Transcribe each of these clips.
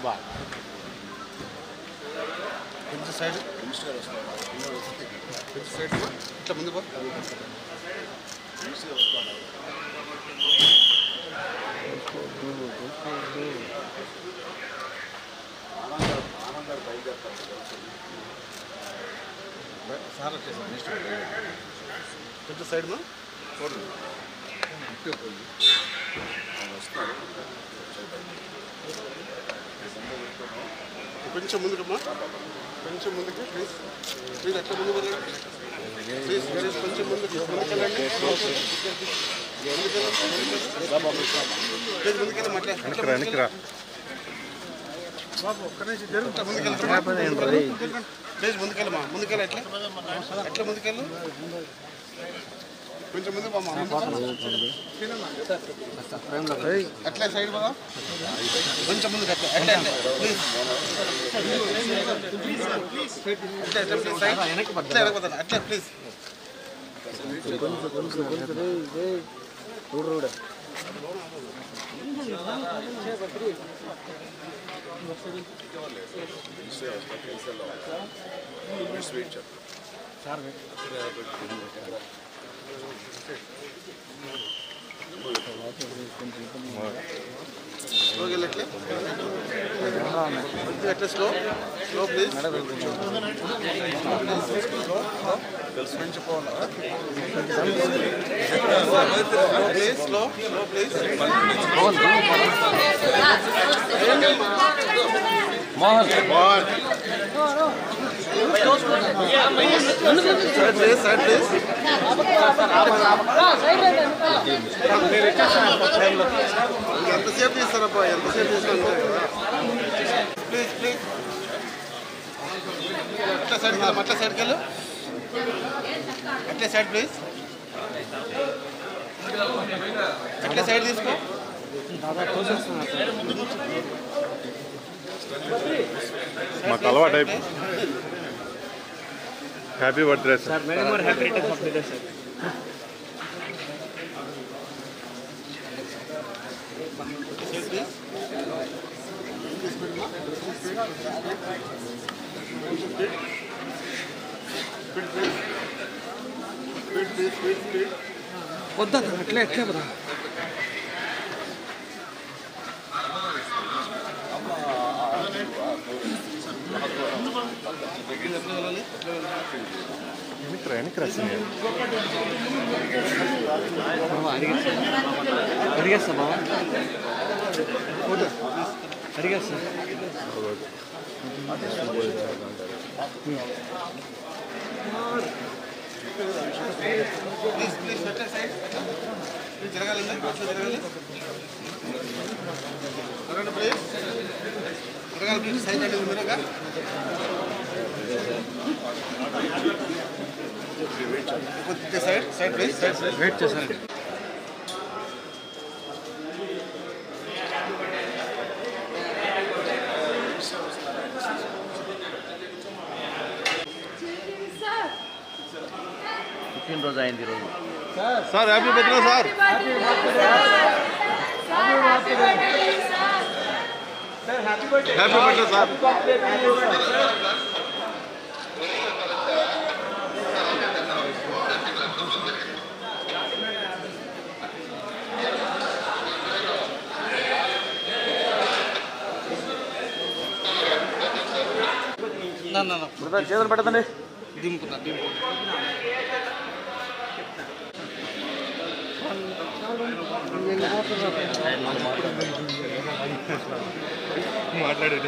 బా కొంచెం సైడ్ కొంచెం సైడ్ బా. ఇట్లా ముందు బా సార్ వచ్చేసారు నెక్స్ట్ కొంచెం సైడ్ మా చూడండి కొంచెం ముందుకమ్మా కొంచెం ముందుకు ప్లీజ్ ప్లీజ్ అట్లా ముందు వెళ్ళండి ప్లీజ్ ప్లీజ్ కొంచెం ముందుకు ముందుకెళ్ళండి ప్లీజ్ ముందుకెళ్ళి అట్లా అట్లా వెనక్కిరా బాబు ఒక్క నిమిషం జరుగు ముందుకెళ్ళి ప్లీజ్ ముందుకెళ్ళమా ముందుకెళ్ళి ఎట్లా ఎట్లా ముందుకెళ్ళు కొంచెం ముందు బామ్మ అట్లా సైడ్ బాగా కొంచెం ముందుకు అట్లా అట్లా అట్లా ప్లీజ్ అట్లా అట్లా ప్లీజ్ సైడ్ అట్లా వెనకపోతాను అట్లా ప్లీజ్ స్లోకి వెళ్ళి అట్లే కొంచెం అట్లా స్లో స్లో ప్లీజ్ కొంచెం పోవాలా please slow slow please Mohan side please side please ఎంతసేపు తీస్తారప్పా ఎంతసేపు తీస్తాను ప్లీజ్ ప్లీజ్ అట్లా సైడ్కి వెళ్ళు అట్లా సైడ్కి వెళ్ళు అట్లే సైడ్ ప్లీజ్ అట్లే సైడ్ తీసుకో మాకు అలవాటు అయిపోయి happy birthday sir Many more happy returns of the day, sir. Side please వద్దా అట్లే అట్లే పదా వెనక్కిరా వెనక్కిరా సీనియర్ అడిగేస్తా బావా అడిగేస్తా ప్లీజ్ ప్లీజ్ అట్లా సైడ్ ప్లీజ్ జరగాలండి అట్లా జరగాలి జరగండి ప్లీజ్ జరగాలి ప్లీజ్ సైడ్ అంటే మీరేగా కొద్దిగా side side please side please wait చేశాను పుట్టినరోజు అయింది ఈరోజు sir happy birthday sir happy birthday sir చేతులు పెట్టదండి దింపుతా దింపు మాట్లాడేది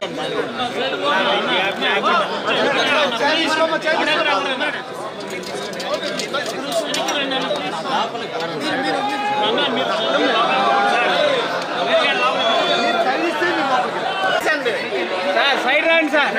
సార్ సైడ్ రండి సార్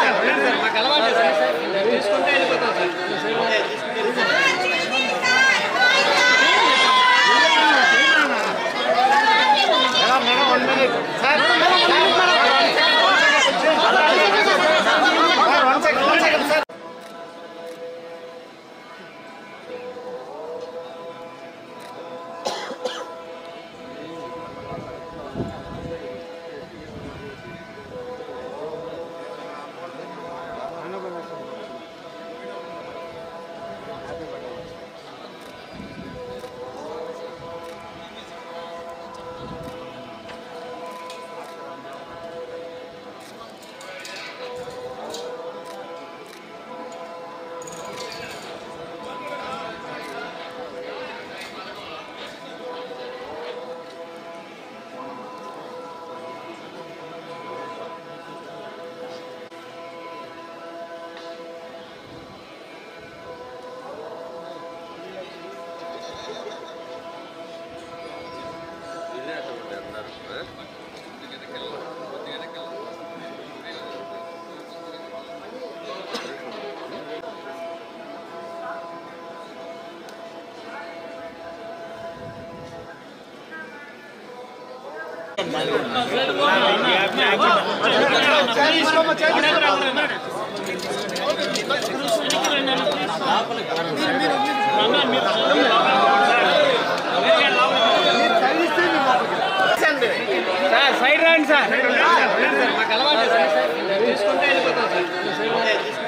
సార్ సైడ్ రండి సార్ మాకు అలవాటు సార్ తీసుకుంటే వెళ్ళిపోతాం సార్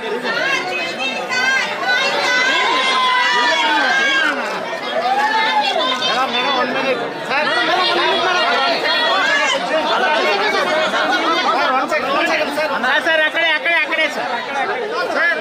సార్ సార్ అక్కడే అక్కడే అక్కడే సార్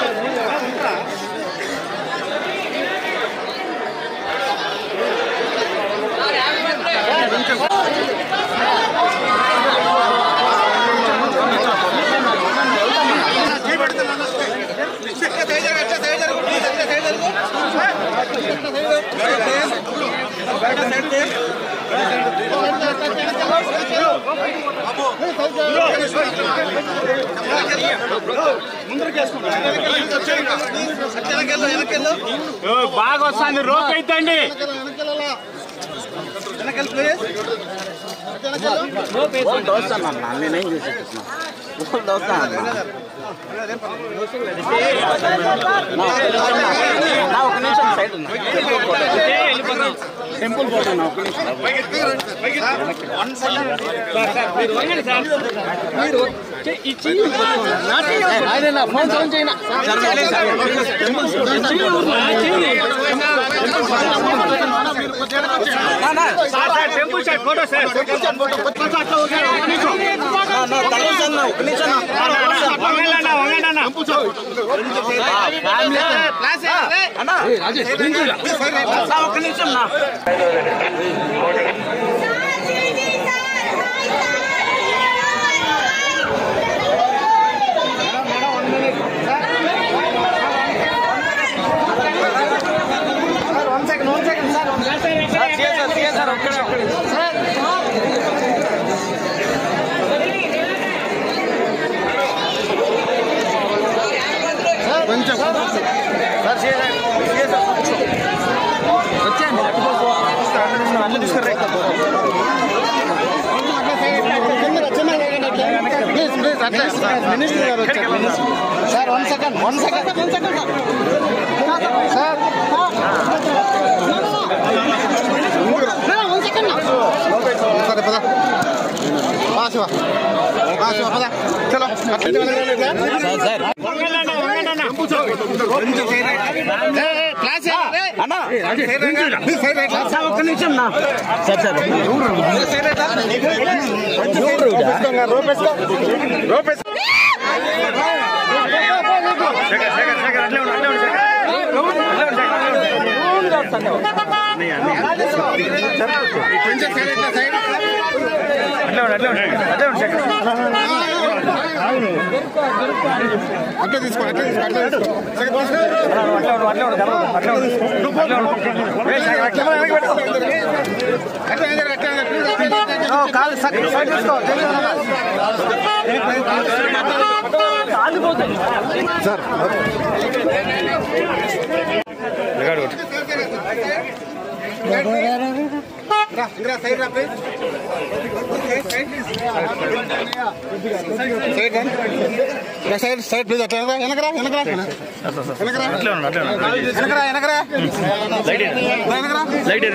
బాగా వస్తుంది రోప్ అయితండి నేనేం చేసి నా ఒక నిమిషం సైడ్ ఉన్నా టెంపుల్ ఫోటో నా ఒక నిమిషం ఫోన్ సౌండ్ చేయనా టెంపుల్ షాట్ ఫోటో సార్ వంగండి వంగండి ఒక నిమిషం నా sir one second one second one second sir ఒక్క నిమిషం నా సార్ సార్ కొంచెం సైడ్ ఇట్లా సైడ్ అట్లా తీసుకో అట్లా తీసుకో అట్లా తీసుకో అట్లా ఏం జరగదు, అట్లా ఏం జరగదు. కాలు సైడ్ తీసుకో రా, ఇందిరా, సైడ్ రా, ప్లీజ్. సైడ్ రా. రా, సైడ్ సైడ్ ప్లీజ్ అట్లా రా, వెనకరా వెనకరా వెనకరా వెనకరా వెనకరా వెనకరా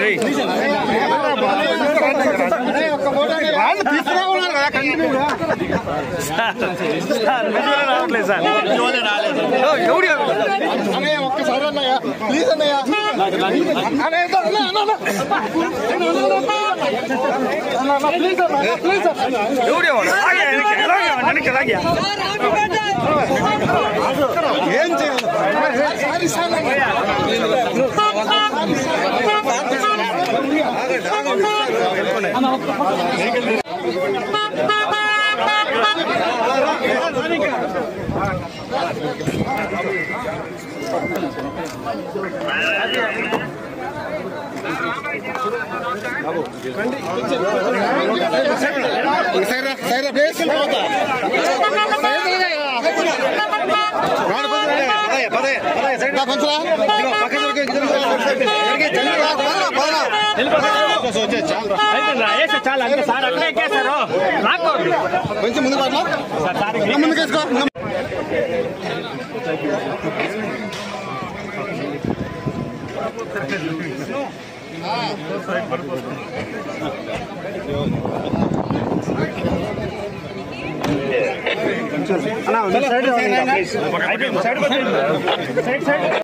వాళ్ళు తీసుకురా ఉన్నారు కదా కంటిన్యూగా అన్నయ్య ఒక్కసారి అన్నయ్య ప్లీజ్ అన్నయ్య అన్నయ్య ఇదో, అన్న, అన్న, అన్న. అన్న, అన్న, ప్లీజ్ అన్న, ప్లీజ్ అన్న. ఏం చేయాలి సైడ్ రా, సైడ్ రా, ప్లీజ్. సైడ్ రా. రాడు, కొంచెం రాడు. రా, కొంచెం రా. ఇదిగో, పక్కన జరిగే, ఇద్దరు జరిగే, జరిగే, రా, పదరా, పదరా. కొంచెం వచ్చే, చాలు రా. చాలా అంతే సార్ అట్లా ఎక్కేశారు నాకు కొంచెం ముందు పట్ల ముందుకు వేసుకో అయిపోయింది సైడ్ సైడ్ సైడ్